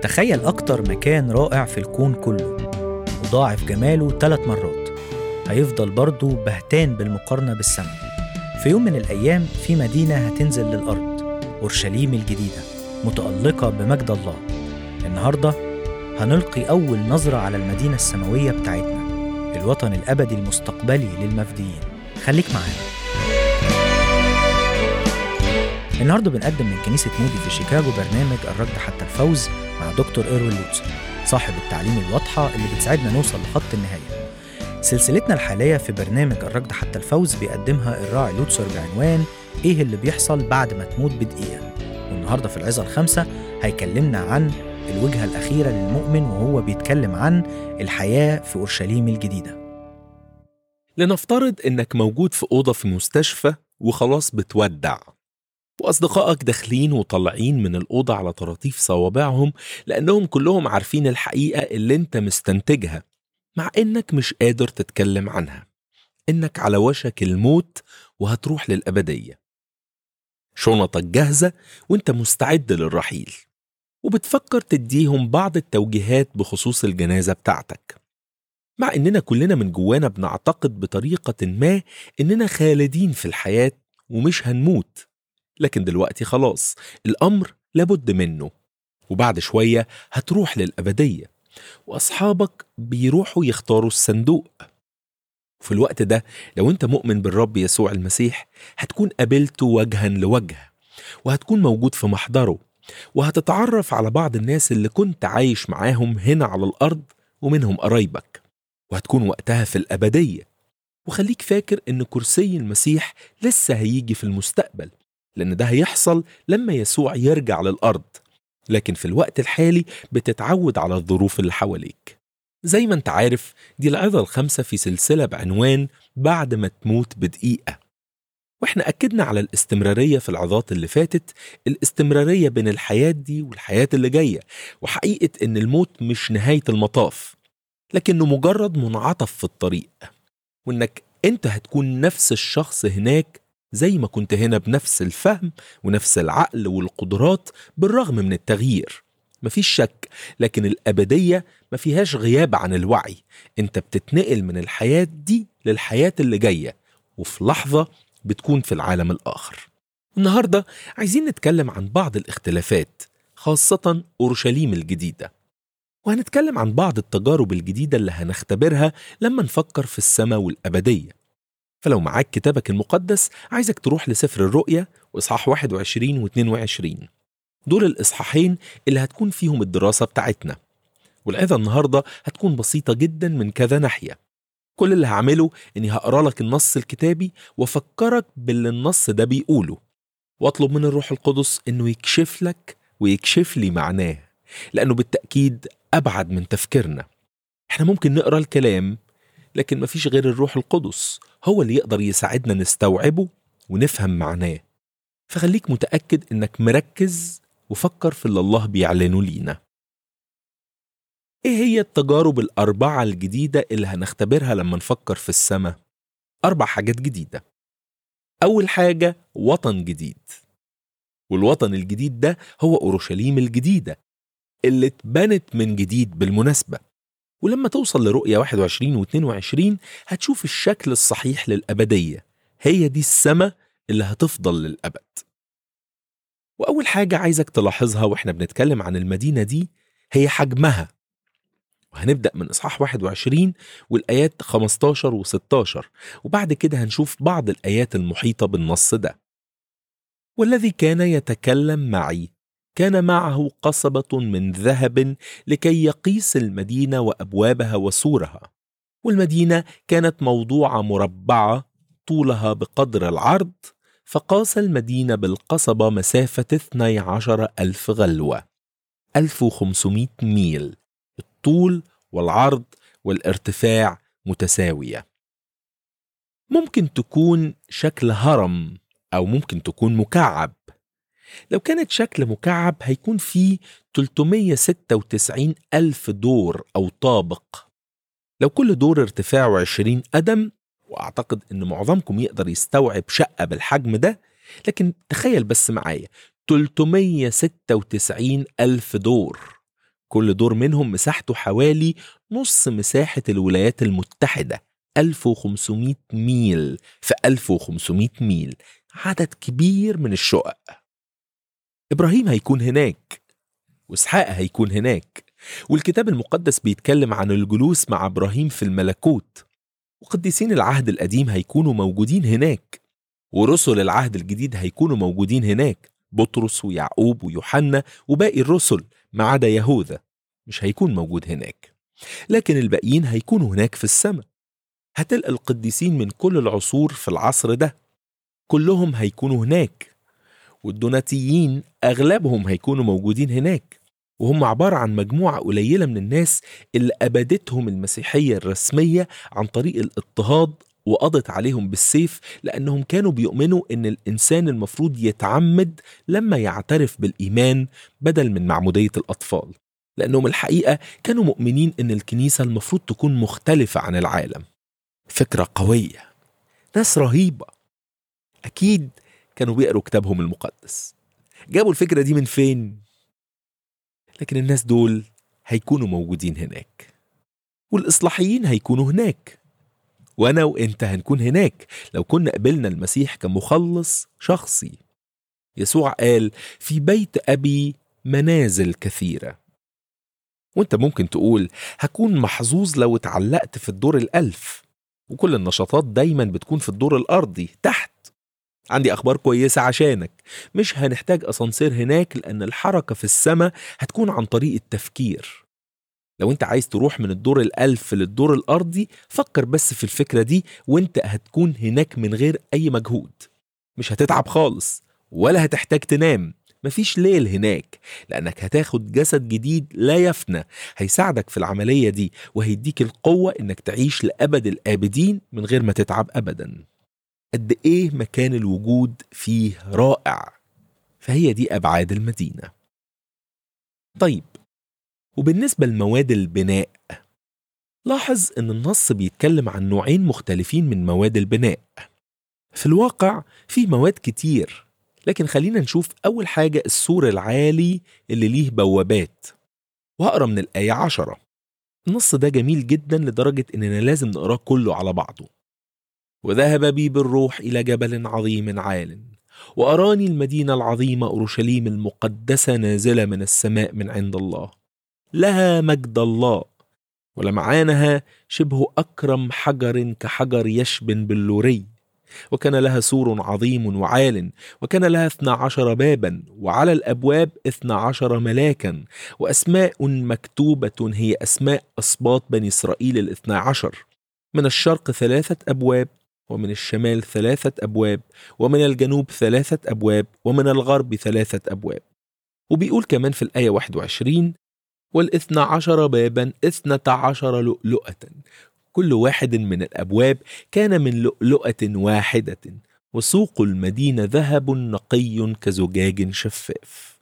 تخيل أكتر مكان رائع في الكون كله وضاعف جماله ثلاث مرات هيفضل برضه بهتان بالمقارنة بالسماء في يوم من الأيام في مدينة هتنزل للأرض أورشليم الجديدة متألقة بمجد الله النهاردة هنلقي أول نظرة على المدينة السماوية بتاعتنا الوطن الأبدي المستقبلي للمفديين خليك معانا النهارده بنقدم من كنيسة مودي في شيكاغو برنامج الركض حتى الفوز مع دكتور إيروين لوتسر صاحب التعليم الواضحة اللي بتساعدنا نوصل لخط النهاية سلسلتنا الحالية في برنامج الركض حتى الفوز بيقدمها الراعي لوتسر بعنوان إيه اللي بيحصل بعد ما تموت بدقيقة والنهاردة في العظة الخامسة هيكلمنا عن الوجهة الأخيرة للمؤمن وهو بيتكلم عن الحياة في أورشليم الجديدة لنفترض إنك موجود في أوضة في مستشفى وخلاص بتودع وأصدقائك داخلين وطالعين من الأوضة على طراطيف صوابعهم لأنهم كلهم عارفين الحقيقة اللي أنت مستنتجها مع إنك مش قادر تتكلم عنها إنك على وشك الموت وهتروح للأبدية شنطك جاهزة وإنت مستعد للرحيل وبتفكر تديهم بعض التوجيهات بخصوص الجنازة بتاعتك مع إننا كلنا من جوانا بنعتقد بطريقة ما إننا خالدين في الحياة ومش هنموت لكن دلوقتي خلاص الأمر لابد منه وبعد شوية هتروح للأبدية وأصحابك بيروحوا يختاروا الصندوق وفي الوقت ده لو أنت مؤمن بالرب يسوع المسيح هتكون قابلته وجها لوجه وهتكون موجود في محضره وهتتعرف على بعض الناس اللي كنت عايش معاهم هنا على الأرض ومنهم قرايبك وهتكون وقتها في الأبدية وخليك فاكر إن كرسي المسيح لسه هيجي في المستقبل لأن ده هيحصل لما يسوع يرجع للأرض لكن في الوقت الحالي بتتعود على الظروف اللي حواليك زي ما انت عارف دي العظة الخامسة في سلسلة بعنوان بعد ما تموت بدقيقة واحنا أكدنا على الاستمرارية في العظات اللي فاتت الاستمرارية بين الحياة دي والحياة اللي جاية وحقيقة ان الموت مش نهاية المطاف لكنه مجرد منعطف في الطريق وانك انت هتكون نفس الشخص هناك زي ما كنت هنا بنفس الفهم ونفس العقل والقدرات بالرغم من التغيير مفيش شك لكن الأبدية ما فيهاش غياب عن الوعي انت بتتنقل من الحياة دي للحياة اللي جاية وفي لحظة بتكون في العالم الآخر النهاردة عايزين نتكلم عن بعض الاختلافات خاصة أورشليم الجديدة وهنتكلم عن بعض التجارب الجديدة اللي هنختبرها لما نفكر في السماء والأبدية فلو معاك كتابك المقدس عايزك تروح لسفر الرؤيا وإصحاح 21 و 22 دول الإصحاحين اللي هتكون فيهم الدراسة بتاعتنا والعظة النهاردة هتكون بسيطة جدا من كذا ناحية كل اللي هعمله إني هقرا لك النص الكتابي وأفكرك باللي النص ده بيقوله واطلب من الروح القدس إنه يكشف لك ويكشف لي معناه لأنه بالتأكيد أبعد من تفكيرنا احنا ممكن نقرا الكلام لكن مفيش غير الروح القدس هو اللي يقدر يساعدنا نستوعبه ونفهم معناه فخليك متأكد إنك مركز وفكر في اللي الله بيعلنه لينا إيه هي التجارب الأربعة الجديدة اللي هنختبرها لما نفكر في السماء؟ أربع حاجات جديدة أول حاجة وطن جديد والوطن الجديد ده هو أورشليم الجديدة اللي اتبنت من جديد بالمناسبة ولما توصل لرؤية 21 و 22 هتشوف الشكل الصحيح للأبدية هي دي السماء اللي هتفضل للأبد وأول حاجة عايزك تلاحظها وإحنا بنتكلم عن المدينة دي هي حجمها وهنبدأ من إصحاح 21 والآيات 15 و 16 وبعد كده هنشوف بعض الآيات المحيطة بالنص ده والذي كان يتكلم معي كان معه قصبة من ذهب لكي يقيس المدينة وأبوابها وسورها والمدينة كانت موضوعة مربعة طولها بقدر العرض فقاس المدينة بالقصبة مسافة 12 ألف غلوة 1500 ميل الطول والعرض والارتفاع متساوية ممكن تكون شكل هرم أو ممكن تكون مكعب لو كانت شكل مكعب هيكون فيه 396 ألف دور أو طابق لو كل دور ارتفاعه 20 قدم وأعتقد أن معظمكم يقدر يستوعب شقة بالحجم ده لكن تخيل بس معايا 396 ألف دور كل دور منهم مساحته حوالي نص مساحة الولايات المتحدة 1500 ميل في 1500 ميل عدد كبير من الشقق إبراهيم هيكون هناك وإسحاق هيكون هناك والكتاب المقدس بيتكلم عن الجلوس مع إبراهيم في الملكوت وقديسين العهد القديم هيكونوا موجودين هناك ورسل العهد الجديد هيكونوا موجودين هناك بطرس ويعقوب ويوحنا وباقي الرسل ما عدا يهوذا مش هيكون موجود هناك لكن الباقيين هيكونوا هناك في السماء هتلقى القديسين من كل العصور في العصر ده كلهم هيكونوا هناك والدوناتيين أغلبهم هيكونوا موجودين هناك وهم عبارة عن مجموعة قليلة من الناس اللي أبدتهم المسيحية الرسمية عن طريق الاضطهاد وقضت عليهم بالسيف لأنهم كانوا بيؤمنوا إن الإنسان المفروض يتعمد لما يعترف بالإيمان بدل من معمودية الأطفال لأنهم الحقيقة كانوا مؤمنين إن الكنيسة المفروض تكون مختلفة عن العالم فكرة قوية ناس رهيبة أكيد كانوا بيقروا كتابهم المقدس جابوا الفكرة دي من فين؟ لكن الناس دول هيكونوا موجودين هناك والإصلاحيين هيكونوا هناك وأنا وإنت هنكون هناك لو كنا قبلنا المسيح كمخلص شخصي يسوع قال في بيت أبي منازل كثيرة وانت ممكن تقول هكون محظوظ لو اتعلقت في الدور الألف وكل النشاطات دايما بتكون في الدور الأرضي تحت عندي أخبار كويسة عشانك مش هنحتاج أسانسير هناك لأن الحركة في السماء هتكون عن طريق التفكير لو انت عايز تروح من الدور الألف للدور الأرضي فكر بس في الفكرة دي وانت هتكون هناك من غير أي مجهود مش هتتعب خالص ولا هتحتاج تنام مفيش ليل هناك لأنك هتاخد جسد جديد لا يفنى هيساعدك في العملية دي وهيديك القوة إنك تعيش لأبد الآبدين من غير ما تتعب أبدا قد إيه مكان الوجود فيه رائع فهي دي أبعاد المدينة طيب وبالنسبة لمواد البناء لاحظ إن النص بيتكلم عن نوعين مختلفين من مواد البناء في الواقع في مواد كتير لكن خلينا نشوف أول حاجة السور العالي اللي ليه بوابات وهقرا من الآية عشرة النص ده جميل جدا لدرجة إننا لازم نقراه كله على بعضه وذهب بي بالروح إلى جبل عظيم عال وأراني المدينة العظيمة أورشليم المقدسة نازلة من السماء من عند الله لها مجد الله ولمعانها شبه أكرم حجر كحجر يشبن باللوري وكان لها سور عظيم وعال وكان لها اثنا عشر بابا وعلى الأبواب اثنا عشر ملاكا وأسماء مكتوبة هي أسماء أسباط بني إسرائيل الاثنى عشر من الشرق ثلاثة أبواب ومن الشمال ثلاثة أبواب ومن الجنوب ثلاثة أبواب ومن الغرب ثلاثة أبواب وبيقول كمان في الآية 21 والاثنى عشر بابا اثنة عشر لؤلؤة كل واحد من الأبواب كان من لؤلؤة واحدة وسوق المدينة ذهب نقي كزجاج شفاف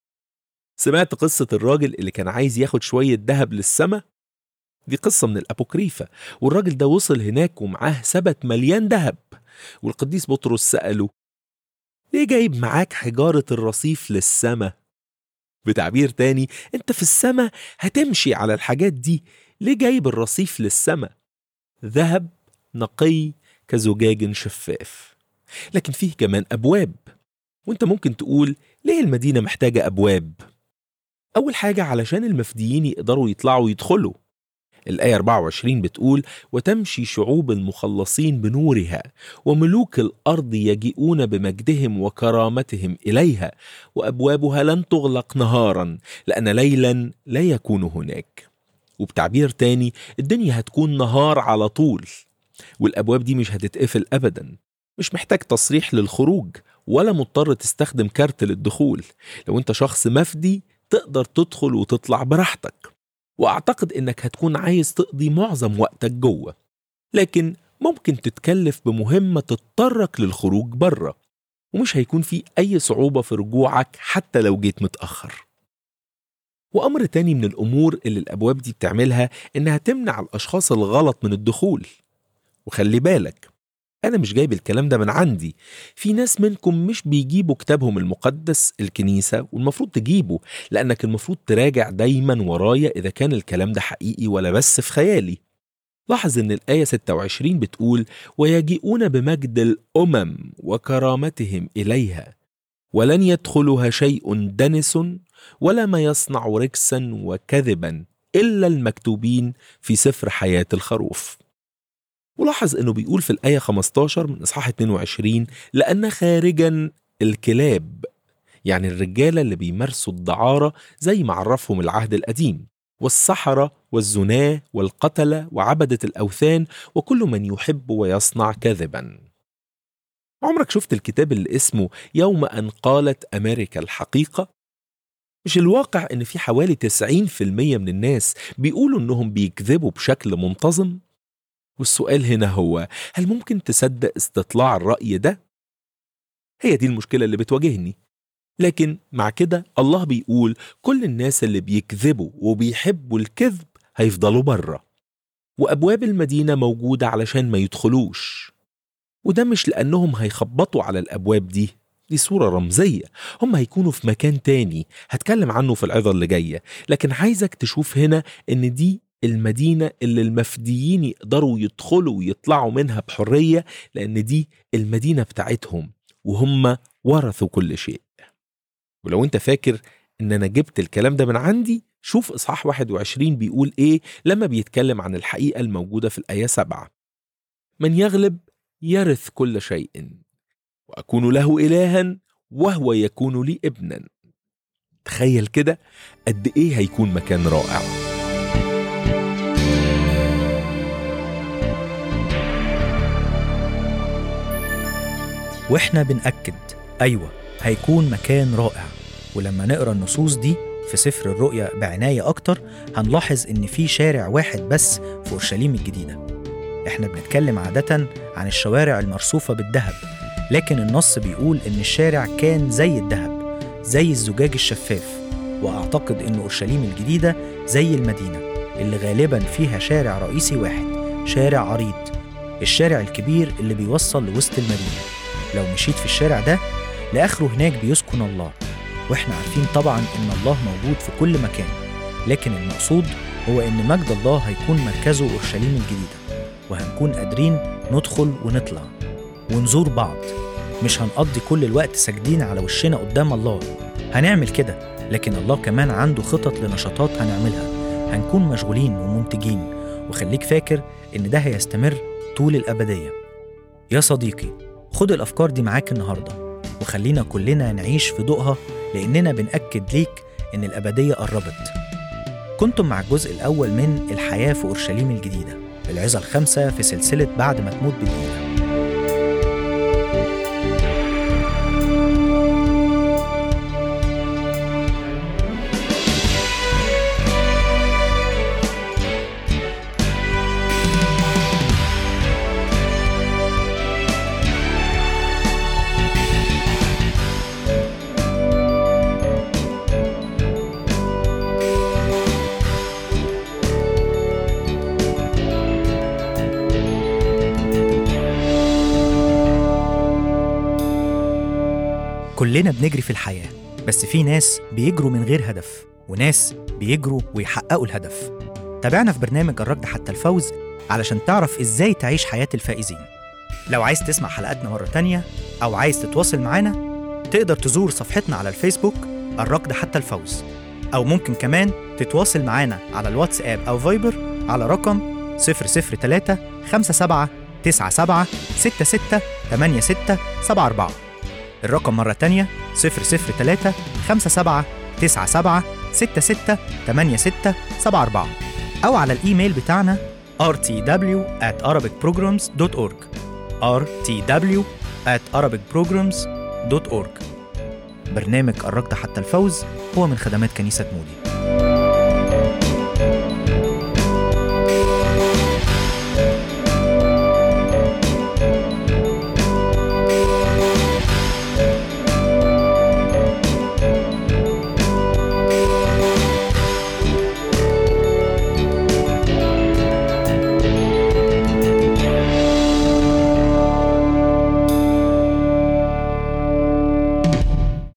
سمعت قصة الراجل اللي كان عايز ياخد شوية ذهب للسماء دي قصة من الأبوكريفة والراجل ده وصل هناك ومعاه سبت مليان ذهب والقديس بطرس سأله ليه جايب معاك حجارة الرصيف للسماء بتعبير تاني انت في السماء هتمشي على الحاجات دي ليه جايب الرصيف للسماء ذهب نقي كزجاج شفاف لكن فيه كمان أبواب وانت ممكن تقول ليه المدينة محتاجة أبواب أول حاجة علشان المفديين يقدروا يطلعوا يدخلوا الآية 24 بتقول وتمشي شعوب المخلصين بنورها وملوك الأرض يجيئون بمجدهم وكرامتهم إليها وأبوابها لن تغلق نهارا لأن ليلا لا يكون هناك وبتعبير تاني الدنيا هتكون نهار على طول والأبواب دي مش هتتقفل أبدا مش محتاج تصريح للخروج ولا مضطر تستخدم كارت للدخول لو انت شخص مفدي تقدر تدخل وتطلع براحتك واعتقد انك هتكون عايز تقضي معظم وقتك جوه لكن ممكن تتكلف بمهمة تضطرك للخروج بره ومش هيكون في أي صعوبة في رجوعك حتى لو جيت متأخر وأمر تاني من الأمور اللي الأبواب دي بتعملها إنها تمنع الأشخاص الغلط من الدخول وخلي بالك أنا مش جايب الكلام ده من عندي في ناس منكم مش بيجيبوا كتابهم المقدس الكنيسة والمفروض تجيبه لأنك المفروض تراجع دايما ورايا إذا كان الكلام ده حقيقي ولا بس في خيالي لاحظ ان الآية 26 بتقول ويجيئون بمجد الأمم وكرامتهم إليها ولن يدخلها شيء دنس ولا ما يصنع ركسا وكذبا إلا المكتوبين في سفر حياة الخروف ولاحظ انه بيقول في الآية 15 من إصحاح 22 لأن خارجا الكلاب يعني الرجالة اللي بيمارسوا الدعارة زي ما عرفهم العهد القديم والسحرة والزناة والقتلة وعبدة الأوثان وكل من يحب ويصنع كذبا عمرك شفت الكتاب اللي اسمه يوم أن قالت أمريكا الحقيقة؟ مش الواقع إن في حوالي 90% من الناس بيقولوا إنهم بيكذبوا بشكل منتظم؟ والسؤال هنا هو هل ممكن تصدق استطلاع الرأي ده؟ هي دي المشكلة اللي بتواجهني لكن مع كده الله بيقول كل الناس اللي بيكذبوا وبيحبوا الكذب هيفضلوا بره وأبواب المدينة موجودة علشان ما يدخلوش وده مش لأنهم هيخبطوا على الأبواب دي دي صورة رمزية هم هيكونوا في مكان تاني هتكلم عنه في العظة اللي جاية لكن عايزك تشوف هنا إن دي المدينة اللي المفديين يقدروا يدخلوا ويطلعوا منها بحرية لأن دي المدينة بتاعتهم وهم ورثوا كل شيء ولو انت فاكر ان انا جبت الكلام ده من عندي شوف اصحاح 21 بيقول ايه لما بيتكلم عن الحقيقة الموجودة في الآية 7 من يغلب يرث كل شيء وأكون له إلها وهو يكون لي ابنا تخيل كده قد ايه هيكون مكان رائع واحنا بنأكد أيوة هيكون مكان رائع ولما نقرا النصوص دي في سفر الرؤيا بعناية أكتر هنلاحظ إن في شارع واحد بس في أورشليم الجديدة إحنا بنتكلم عادة عن الشوارع المرصوفة بالذهب لكن النص بيقول إن الشارع كان زي الذهب زي الزجاج الشفاف وأعتقد إن أورشليم الجديدة زي المدينة اللي غالبا فيها شارع رئيسي واحد شارع عريض الشارع الكبير اللي بيوصل لوسط المدينة لو مشيت في الشارع ده لآخره هناك بيسكن الله واحنا عارفين طبعا ان الله موجود في كل مكان لكن المقصود هو ان مجد الله هيكون مركزه اورشليم الجديده وهنكون قادرين ندخل ونطلع ونزور بعض مش هنقضي كل الوقت ساجدين على وشنا قدام الله هنعمل كده لكن الله كمان عنده خطط لنشاطات هنعملها هنكون مشغولين ومنتجين وخليك فاكر ان ده هيستمر طول الابديه يا صديقي خد الافكار دي معاك النهارده وخلينا كلنا نعيش في ضوءها لأننا بنأكد ليك إن الأبدية قربت. كنتم مع الجزء الأول من الحياة في أورشليم الجديدة، العظة الخامسة في سلسلة بعد ما تموت بدقيقة. كلنا بنجري في الحياة بس في ناس بيجروا من غير هدف وناس بيجروا ويحققوا الهدف تابعنا في برنامج الركض حتى الفوز علشان تعرف ازاي تعيش حياة الفائزين لو عايز تسمع حلقاتنا مرة تانية أو عايز تتواصل معانا تقدر تزور صفحتنا على الفيسبوك الركض حتى الفوز أو ممكن كمان تتواصل معانا على الواتساب أو فايبر على رقم 003 57 97 66 86 74 الرقم مرة تانية 003 57 97 66 86 74 أو على الإيميل بتاعنا rtw at arabicprograms.org rtw at arabicprograms.org برنامج الركض حتى الفوز هو من خدمات كنيسة مودي